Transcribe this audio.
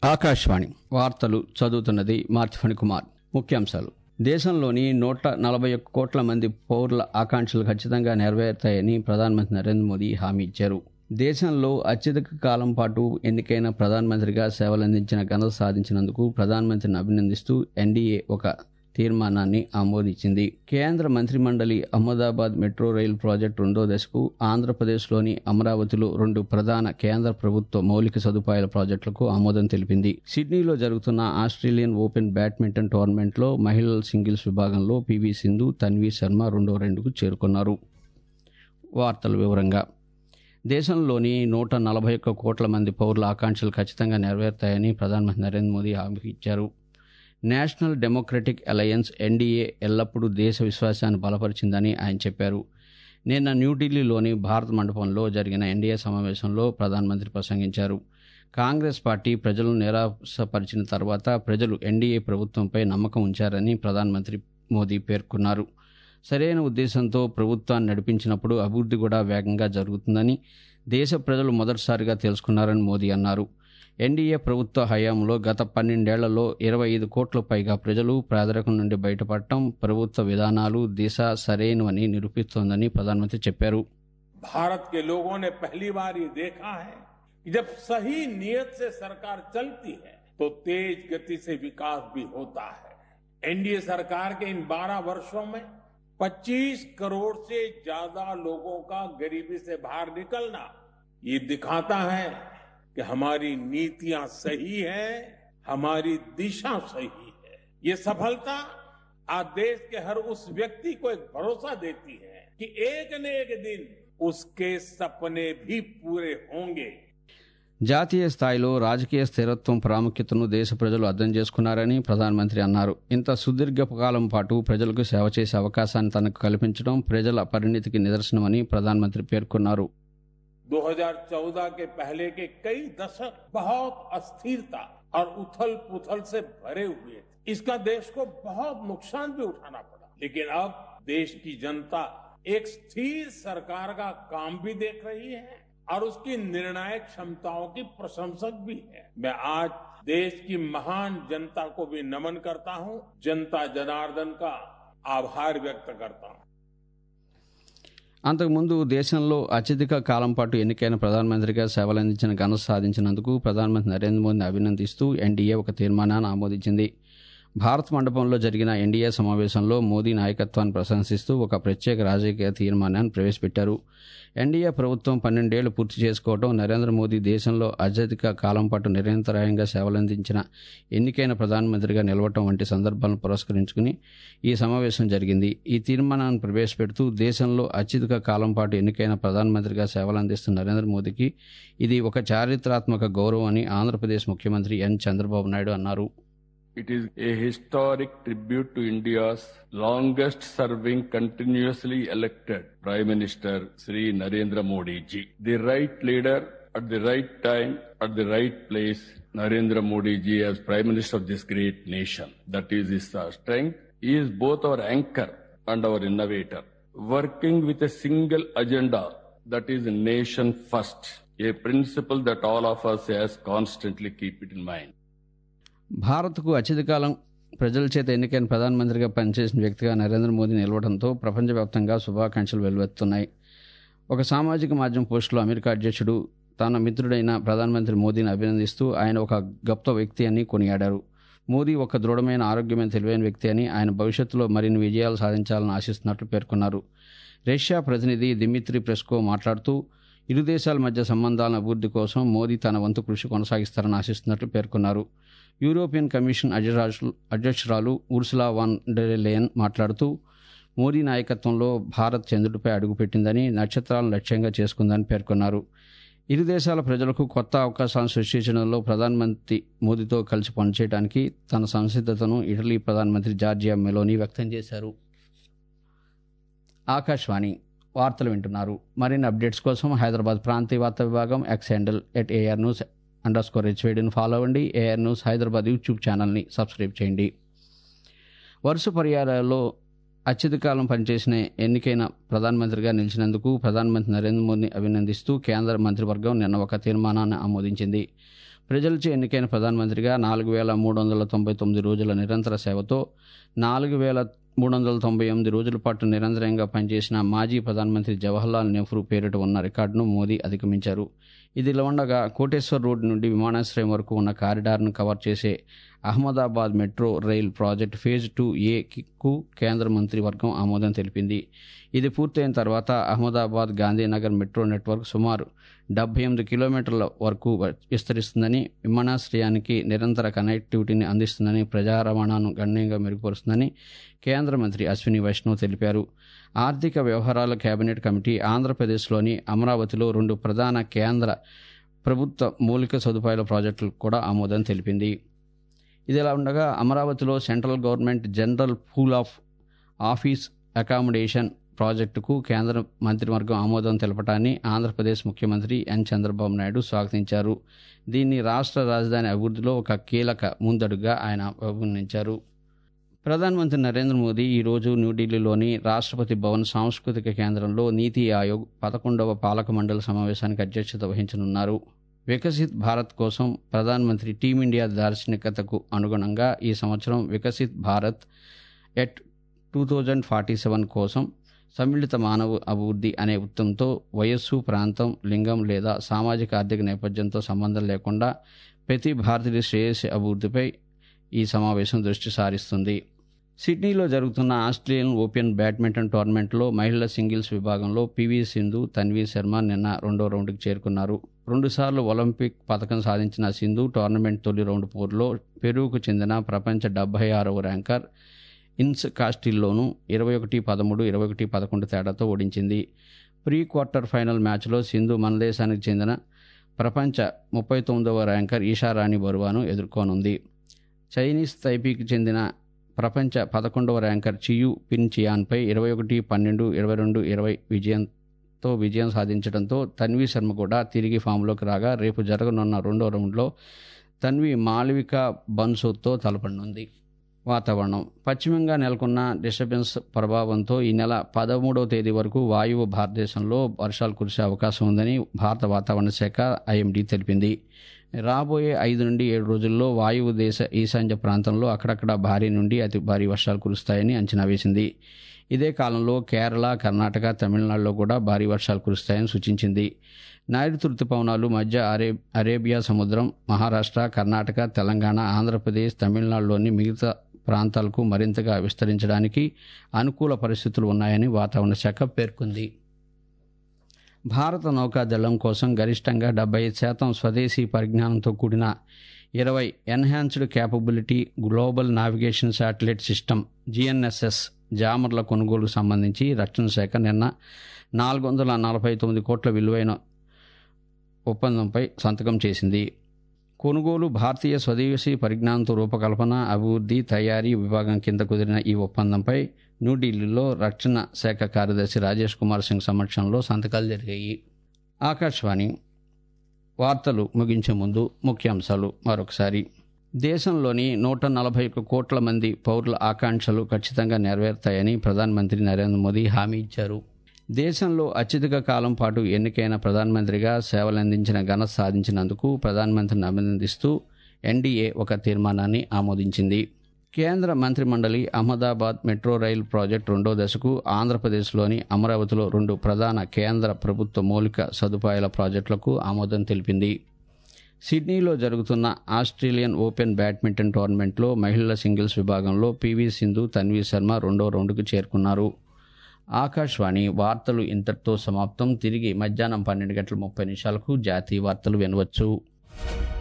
ఆకాశవాణి వార్తలు చదువుతున్నది మార్చిఫణి కుమార్ ముఖ్యాంశాలు దేశంలోని నూట నలభై ఒక్క కోట్ల మంది పౌరుల ఆకాంక్షలు ఖచ్చితంగా నెరవేరుతాయని ప్రధానమంత్రి నరేంద్ర మోదీ హామీ ఇచ్చారు దేశంలో అత్యధిక కాలం పాటు ఎన్నికైన ప్రధానమంత్రిగా సేవలందించిన ఘనత సాధించినందుకు ప్రధానమంత్రిని అభినందిస్తూ ఎన్డీఏ ఒక తీర్మానాన్ని ఆమోదించింది కేంద్ర మంత్రిమండలి అహ్మదాబాద్ మెట్రో రైలు ప్రాజెక్టు రెండో దశకు ఆంధ్రప్రదేశ్లోని అమరావతిలో రెండు ప్రధాన కేంద్ర ప్రభుత్వ మౌలిక సదుపాయాల ప్రాజెక్టులకు ఆమోదం తెలిపింది సిడ్నీలో జరుగుతున్న ఆస్ట్రేలియన్ ఓపెన్ బ్యాడ్మింటన్ టోర్నమెంట్లో మహిళల సింగిల్స్ విభాగంలో పివి సింధు తన్వీ శర్మ రెండో రెండుకు చేరుకున్నారు వార్తల వివరంగా దేశంలోని నూట నలభై ఒక్క కోట్ల మంది పౌరుల ఆకాంక్షలు ఖచ్చితంగా నెరవేరుతాయని ప్రధానమంత్రి నరేంద్ర మోదీ హామీ ఇచ్చారు నేషనల్ డెమోక్రటిక్ అలయన్స్ ఎన్డీఏ ఎల్లప్పుడూ దేశ విశ్వాసాన్ని బలపరిచిందని ఆయన చెప్పారు నిన్న న్యూఢిల్లీలోని భారత మండపంలో జరిగిన ఎన్డీఏ సమావేశంలో ప్రధానమంత్రి ప్రసంగించారు కాంగ్రెస్ పార్టీ ప్రజలను నిరాశపరిచిన తర్వాత ప్రజలు ఎన్డీఏ ప్రభుత్వంపై నమ్మకం ఉంచారని ప్రధానమంత్రి మోదీ పేర్కొన్నారు సరైన ఉద్దేశంతో ప్రభుత్వాన్ని నడిపించినప్పుడు అభివృద్ధి కూడా వేగంగా జరుగుతుందని దేశ ప్రజలు మొదటిసారిగా తెలుసుకున్నారని మోదీ అన్నారు ఎన్డీఏ ప్రభుత్వ హయాంలో గత పన్నెండేళ్లలో ఇరవై ఐదు కోట్ల పైగా ప్రజలు పేదరికం నుండి బయటపడటం ప్రభుత్వ విధానాలు దిశ సరైనవని నిరూపిస్తోందని ప్రధానమంత్రి చెప్పారు भारत के लोगों ने पहली बार ये देखा है कि जब सही नियत से सरकार चलती है तो तेज गति से विकास भी होता है एनडीए सरकार के इन 12 वर्षों में 25 करोड़ से ज्यादा लोगों का गरीबी से बाहर निकलना ये दिखाता है कि हमारी नीतियां सही है हमारी दिशा सही है ये सफलता आज देश के हर उस व्यक्ति को एक भरोसा देती है कि एक न एक दिन उसके सपने भी पूरे होंगे జాతీయ స్థాయిలో రాజకీయ స్థిరత్వం ప్రాముఖ్యతను దేశ ప్రజలు అర్థం చేసుకున్నారని ప్రధానమంత్రి అన్నారు ఇంత సుదీర్ఘకాలం పాటు ప్రజలకు సేవ చేసే అవకాశాన్ని తనకు కల్పించడం ప్రజల పరిణితికి నిదర్శనమని ప్రధానమంత్రి పేర్కొన్నారు 2014 के पहले के कई दशक बहुत अस्थिरता और उथल पुथल से भरे हुए थे इसका देश को बहुत नुकसान भी उठाना पड़ा लेकिन अब देश की जनता एक स्थिर सरकार का काम भी देख रही है और उसकी निर्णायक क्षमताओं की प्रशंसक भी है मैं आज देश की महान जनता को भी नमन करता हूं जनता जनार्दन का आभार व्यक्त करता हूं అంతకుముందు దేశంలో అత్యధిక కాలం పాటు ఎన్నికైన ప్రధానమంత్రిగా సేవలందించిన ఘనత సాధించినందుకు ప్రధానమంత్రి నరేంద్ర మోదీని అభినందిస్తూ ఎన్డీఏ ఒక తీర్మానాన్ని ఆమోదించింది భారత్ మండపంలో జరిగిన ఎన్డీఏ సమావేశంలో మోదీ నాయకత్వాన్ని ప్రశంసిస్తూ ఒక ప్రత్యేక రాజకీయ తీర్మానాన్ని ప్రవేశపెట్టారు ఎన్డీఏ ప్రభుత్వం పన్నెండేళ్లు పూర్తి చేసుకోవడం నరేంద్ర మోదీ దేశంలో అత్యధిక కాలం పాటు నిరంతరాయంగా సేవలందించిన ఎన్నికైన ప్రధానమంత్రిగా నిలవటం వంటి సందర్భాలను పురస్కరించుకుని ఈ సమావేశం జరిగింది ఈ తీర్మానాన్ని ప్రవేశపెడుతూ దేశంలో అత్యధిక కాలం పాటు ఎన్నికైన ప్రధానమంత్రిగా సేవలందిస్తున్న నరేంద్ర మోదీకి ఇది ఒక చారిత్రాత్మక గౌరవం అని ఆంధ్రప్రదేశ్ ముఖ్యమంత్రి ఎన్ చంద్రబాబు నాయుడు అన్నారు It is a historic tribute to India's longest serving continuously elected Prime Minister Sri Narendra Modi ji. The right leader at the right time at the right place Narendra Modi ji as Prime Minister of this great nation. That is his uh, strength. He is both our anchor and our innovator. Working with a single agenda that is nation first. A principle that all of us has constantly keep it in mind. భారత్కు అత్యధికాలం ప్రజల చేత ఎన్నికైన ప్రధానమంత్రిగా పనిచేసిన వ్యక్తిగా నరేంద్ర మోదీ నిలవడంతో ప్రపంచవ్యాప్తంగా శుభాకాంక్షలు వెలువెత్తున్నాయి ఒక సామాజిక మాధ్యమం పోస్టులో అమెరికా అధ్యక్షుడు తన మిత్రుడైన ప్రధానమంత్రి మోదీని అభినందిస్తూ ఆయన ఒక గొప్ప వ్యక్తి అని కొనియాడారు మోదీ ఒక దృఢమైన ఆరోగ్యమైన తెలివైన వ్యక్తి అని ఆయన భవిష్యత్తులో మరిన్ని విజయాలు సాధించాలని ఆశిస్తున్నట్లు పేర్కొన్నారు రష్యా ప్రతినిధి దిమిత్రి ప్రెస్కో మాట్లాడుతూ ఇరు దేశాల మధ్య సంబంధాల అభివృద్ధి కోసం మోదీ తన వంతు కృషి కొనసాగిస్తారని ఆశిస్తున్నట్లు పేర్కొన్నారు యూరోపియన్ కమిషన్ అధ్యక్షురాలు ఉర్సులా వాన్ డెరెలేయన్ మాట్లాడుతూ మోదీ నాయకత్వంలో భారత్ చంద్రుడిపై అడుగుపెట్టిందని నక్షత్రాలను లక్ష్యంగా చేసుకుందని పేర్కొన్నారు ఇరు దేశాల ప్రజలకు కొత్త అవకాశాలను సృష్టించడంలో ప్రధానమంత్రి మోదీతో కలిసి పనిచేయడానికి తన సంసిద్ధతను ఇటలీ ప్రధానమంత్రి జార్జియా మెలోనీ వ్యక్తం చేశారు ఆకాశవాణి వార్తలు వింటున్నారు మరిన్ని అప్డేట్స్ కోసం హైదరాబాద్ ప్రాంతీయ వార్తా విభాగం X handle at AIR news underscore హెచ్వేడిని ఫాలో అవ్వండి ఏఆర్ న్యూస్ హైదరాబాద్ యూట్యూబ్ ఛానల్ని సబ్స్క్రైబ్ చేయండి వరుస పర్యాయాలలో అత్యధికాలం పనిచేసిన ఎన్నికైన ప్రధానమంత్రిగా నిలిచినందుకు ప్రధానమంత్రి నరేంద్ర మోదీని అభినందిస్తూ కేంద్ర మంత్రివర్గం నిన్న ఒక తీర్మానాన్ని ఆమోదించింది ప్రజలచే ఎన్నికైన ప్రధానమంత్రిగా నాలుగు వేల మూడు వందల తొంభై తొమ్మిది రోజుల నిరంతర సేవతో నాలుగు వేల మూడు వందల తొంభై ఎనిమిది రోజుల పాటు నిరంతరంగా పనిచేసిన మాజీ ప్రధానమంత్రి జవహర్లాల్ నెహ్రూ పేరిట ఉన్న రికార్డును మోదీ అధిగమించారు ఇదిలా ఉండగా కోటేశ్వర్ రోడ్ నుండి విమానాశ్రయం వరకు ఉన్న కారిడార్ను కవర్ చేసే Ahmedabad metro rail project phase two ఏకు కేంద్ర మంత్రివర్గం ఆమోదం తెలిపింది ఇది పూర్తయిన తర్వాత అహ్మదాబాద్ గాంధీనగర్ మెట్రో నెట్వర్క్ సుమారు డెబ్బై ఎనిమిది కిలోమీటర్ల వరకు విస్తరిస్తుందని విమానాశ్రయానికి నిరంతర కనెక్టివిటీని అందిస్తుందని ప్రజా రవాణాను గణనీయంగా మెరుగుపరుస్తుందని కేంద్ర మంత్రి అశ్విని వైష్ణవ్ తెలిపారు ఆర్థిక వ్యవహారాల కేబినెట్ కమిటీ ఆంధ్రప్రదేశ్లోని అమరావతిలో రెండు ప్రధాన కేంద్ర ప్రభుత్వ మౌలిక సదుపాయాల ప్రాజెక్టులకు కూడా ఆమోదం తెలిపింది ఇదిలా ఉండగా అమరావతిలో central government general pool of office accommodation ప్రాజెక్టుకు కేంద్ర మంత్రివర్గం ఆమోదం తెలపటాన్ని ఆంధ్రప్రదేశ్ ముఖ్యమంత్రి ఎన్ చంద్రబాబు నాయుడు స్వాగతించారు దీన్ని రాష్ట్ర రాజధాని అభివృద్ధిలో ఒక కీలక ముందడుగా ఆయన అభివర్ణించారు ప్రధానమంత్రి నరేంద్ర మోదీ ఈరోజు న్యూఢిల్లీలోని రాష్ట్రపతి భవన్ సాంస్కృతిక కేంద్రంలో నీతి ఆయోగ్ పదకొండవ పాలక మండలి సమావేశానికి అధ్యక్షత వహించనున్నారు వికసిత్ భారత్ కోసం ప్రధానమంత్రి టీమిండియా దార్శనికతకు అనుగుణంగా ఈ సంవత్సరం Viksit Bharat at two thousand forty seven కోసం సమ్మిళిత మానవ అభివృద్ధి అనే ఉత్తంతో వయస్సు ప్రాంతం లింగం లేదా సామాజిక ఆర్థిక నేపథ్యంతో సంబంధం లేకుండా ప్రతి భారతీయ శ్రేయస్సు అభివృద్ధిపై ఈ సమావేశం దృష్టి సారిస్తుంది సిడ్నీలో జరుగుతున్న ఆస్ట్రేలియన్ ఓపెన్ బ్యాడ్మింటన్ టోర్నమెంట్లో మహిళల సింగిల్స్ విభాగంలో పివి సింధు తన్వీ శర్మ నిన్న రెండో రౌండ్కి చేరుకున్నారు రెండుసార్లు ఒలింపిక్ పథకం సాధించిన సింధు టోర్నమెంట్ తొలి రౌండ్ పోరులో పెరూకు చెందిన ప్రపంచ డెబ్బై ఆరవ ర్యాంకర్ ఇన్స్ కాస్టిల్లోను ఇరవై ఒకటి పదమూడు ఇరవై ఒకటి పదకొండు తేడాతో ఓడించింది ప్రీ క్వార్టర్ ఫైనల్ మ్యాచ్లో సింధు మన దేశానికి చెందిన ప్రపంచ ముప్పై తొమ్మిదవ ర్యాంకర్ ఈషారాణి బరువాను ఎదుర్కోనుంది చైనీస్ తైపీకి చెందిన ప్రపంచ పదకొండవ ర్యాంకర్ చియు పిన్ చియాన్పై ఇరవై ఒకటి పన్నెండు ఇరవై రెండు ఇరవై విజయంతో విజయం సాధించడంతో తన్వీ శర్మ కూడా తిరిగి ఫామ్లోకి రాగా రేపు జరగనున్న రెండో రౌండ్లో తన్వి మాళవిక బన్సోతో తలపడనుంది వాతావరణం పశ్చిమంగా నెలకొన్న డిస్టర్బెన్స్ ప్రభావంతో ఈ నెల పదమూడవ తేదీ వరకు వాయువు భారతదేశంలో వర్షాలు కురిసే అవకాశం ఉందని భారత వాతావరణ శాఖ ఐఎండీ తెలిపింది రాబోయే ఐదు నుండి ఏడు రోజుల్లో వాయువు దేశ ఈశాన్య ప్రాంతంలో అక్కడక్కడ భారీ నుండి అతి భారీ వర్షాలు కురుస్తాయని అంచనా వేసింది ఇదే కాలంలో కేరళ కర్ణాటక తమిళనాడులో కూడా భారీ వర్షాలు కురుస్తాయని సూచించింది నైరుతి ఋతుపవనాలు మధ్య అరే అరేబియా సముద్రం మహారాష్ట్ర కర్ణాటక తెలంగాణ ఆంధ్రప్రదేశ్ తమిళనాడులోని మిగతా ప్రాంతాలకు మరింతగా విస్తరించడానికి అనుకూల పరిస్థితులు ఉన్నాయని వాతావరణ శాఖ పేర్కొంది భారత నౌకాదళం కోసం గరిష్టంగా డెబ్బై ఐదు శాతం స్వదేశీ పరిజ్ఞానంతో కూడిన ఇరవై enhanced capability global navigation satellite system GNSS జామర్ల కొనుగోలుకు సంబంధించి రక్షణ శాఖ నిన్న నాలుగు వందల నలభై తొమ్మిది కోట్ల విలువైన ఒప్పందంపై సంతకం చేసింది కొనుగోలు భారతీయ స్వదేశీ పరిజ్ఞానంతో రూపకల్పన అభివృద్ధి తయారీ విభాగం కింద కుదిరిన ఈ ఒప్పందంపై న్యూఢిల్లీలో రక్షణ శాఖ కార్యదర్శి రాజేష్ కుమార్ సింగ్ సమక్షంలో సంతకాలు జరిగాయి ఆకాశవాణి వార్తలు ముగించే ముందు ముఖ్యాంశాలు మరొకసారి దేశంలోని నూట నలభై ఒక్క కోట్ల మంది పౌరుల ఆకాంక్షలు ఖచ్చితంగా నెరవేరుతాయని ప్రధానమంత్రి నరేంద్ర మోదీ హామీ ఇచ్చారు దేశంలో అత్యధిక కాలం పాటు ఎన్నికైన ప్రధానమంత్రిగా సేవలందించిన ఘనత సాధించినందుకు ప్రధానమంత్రిని అభినందిస్తూ ఎన్డీఏ ఒక తీర్మానాన్ని ఆమోదించింది కేంద్ర మంత్రిమండలి అహ్మదాబాద్ మెట్రో రైల్ ప్రాజెక్టు రెండో దశకు ఆంధ్రప్రదేశ్లోని అమరావతిలో రెండు ప్రధాన కేంద్ర ప్రభుత్వ మౌలిక సదుపాయాల ప్రాజెక్టులకు ఆమోదం తెలిపింది సిడ్నీలో జరుగుతున్న ఆస్ట్రేలియన్ ఓపెన్ బ్యాడ్మింటన్ టోర్నమెంట్లో మహిళల సింగిల్స్ విభాగంలో పీవీ సింధు తన్వీ శర్మ రెండో రౌండ్కు చేరుకున్నారు ఆకాశవాణి వార్తలు ఇంతటితో సమాప్తం తిరిగి మధ్యాహ్నం పన్నెండు గంటల ముప్పై నిమిషాలకు జాతీయ వార్తలు వినవచ్చు